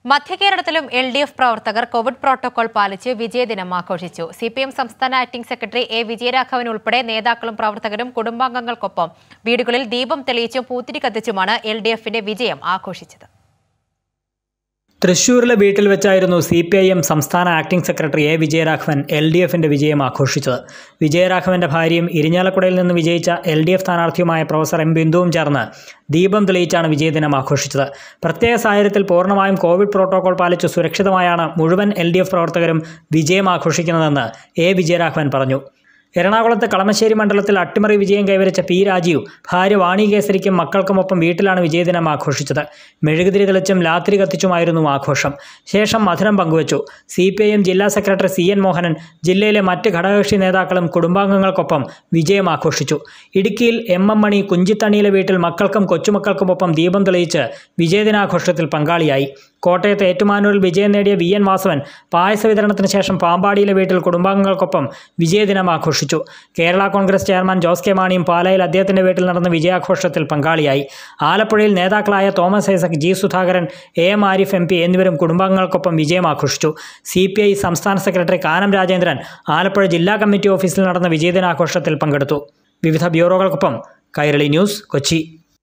മധ്യകേരളത്തിലും L D F പ്രവർത്തകർ Covid protocol പാലിച്ച് വിജയദിനം ആഘോഷിച്ചു സി പി എം സംസ്ഥാന ആക്ടിംഗ് സെക്രട്ടറി എ വിജയരാഘവൻ ഉൾപ്പെടെ നേതാക്കളും പ്രവർത്തകരും കുടുംബാംഗങ്ങൾക്കൊപ്പം വീടുകളിൽ ദീപം തെളിയിച്ചും പൂത്തിരി കത്തിച്ചുമാണ് എൽ ഡി എഫിന്റെ വിജയം ആഘോഷിച്ചത് തൃശൂരിലെ വീട്ടിൽ വെച്ചായിരുന്നു സി പി ഐ എം സംസ്ഥാന acting secretary A Vijayaraghavan L D എഫിന്റെ വിജയം ആഘോഷിച്ചത് വിജയരാഘവന്റെ ഭാര്യയും ഇരിഞ്ഞാലക്കുടയിൽ നിന്ന് വിജയിച്ച എൽ ഡി എഫ് സ്ഥാനാർത്ഥിയുമായ പ്രൊഫസർ എം ബിന്ദുവും ചേർന്ന് ദീപം തെളിയിച്ചാണ് വിജയദിനം ആഘോഷിച്ചത് പ്രത്യേക സാഹചര്യത്തിൽ പൂർണ്ണമായും കോവിഡ് പ്രോട്ടോകോൾ പാലിച്ച് സുരക്ഷിതമായാണ് മുഴുവൻ എൽ ഡി എഫ് പ്രവർത്തകരും വിജയം ആഘോഷിക്കുന്നതെന്ന് എ വിജയരാഘവൻ പറഞ്ഞു എറണാകുളത്ത് കളമശ്ശേരി മണ്ഡലത്തിൽ അട്ടിമറി വിജയം കൈവരിച്ച പി രാജീവ് ഭാര്യ വാണി കേസരിക്കും മക്കൾക്കുമൊപ്പം വീട്ടിലാണ് വിജയദിനം ആഘോഷിച്ചത് മെഴുകുതിരി തെളിച്ചും ലാത്തിരി കത്തിച്ചുമായിരുന്നു ആഘോഷം ശേഷം മധുരം പങ്കുവച്ചു സി പി ഐ എം ജില്ലാ സെക്രട്ടറി സി എൻ മോഹനൻ ജില്ലയിലെ മറ്റ് ഘടകകക്ഷി നേതാക്കളും കുടുംബാംഗങ്ങൾക്കൊപ്പം വിജയം ആഘോഷിച്ചു ഇടുക്കിയിൽ എം എം മണി കുഞ്ചിത്തണിയിലെ വീട്ടിൽ മക്കൾക്കും കൊച്ചുമക്കൾക്കുമൊപ്പം ദീപം തെളിയിച്ച് വിജയദിനാഘോഷത്തിൽ പങ്കാളിയായി കോട്ടയത്ത് ഏറ്റുമാനൂരിൽ വിജയം നേടിയ വി എൻ വാസവൻ പായസ വിതരണത്തിന് ശേഷം പാമ്പാടിയിലെ വീട്ടിൽ കുടുംബാംഗങ്ങൾക്കൊപ്പം വിജയദിനം ആഘോഷിച്ചു കേരള കോൺഗ്രസ് ചെയർമാൻ ജോസ് കെ മാണിയും പാലായിൽ അദ്ദേഹത്തിന്റെ വീട്ടിൽ നടന്ന വിജയാഘോഷത്തിൽ പങ്കാളിയായി ആലപ്പുഴയിൽ നേതാക്കളായ Thomas Isaac G Sudhakaran A M Arif M P എന്നിവരും കുടുംബാംഗങ്ങൾക്കൊപ്പം വിജയം ആഘോഷിച്ചു സി പി ഐ സംസ്ഥാന സെക്രട്ടറി കാനം രാജേന്ദ്രൻ ആലപ്പുഴ ജില്ലാ കമ്മിറ്റി ഓഫീസിൽ നടന്ന വിജയദിനാഘോഷത്തിൽ പങ്കെടുത്തു വിവിധ ബ്യൂറോകൾക്കൊപ്പം കൈരളി ന്യൂസ് കൊച്ചി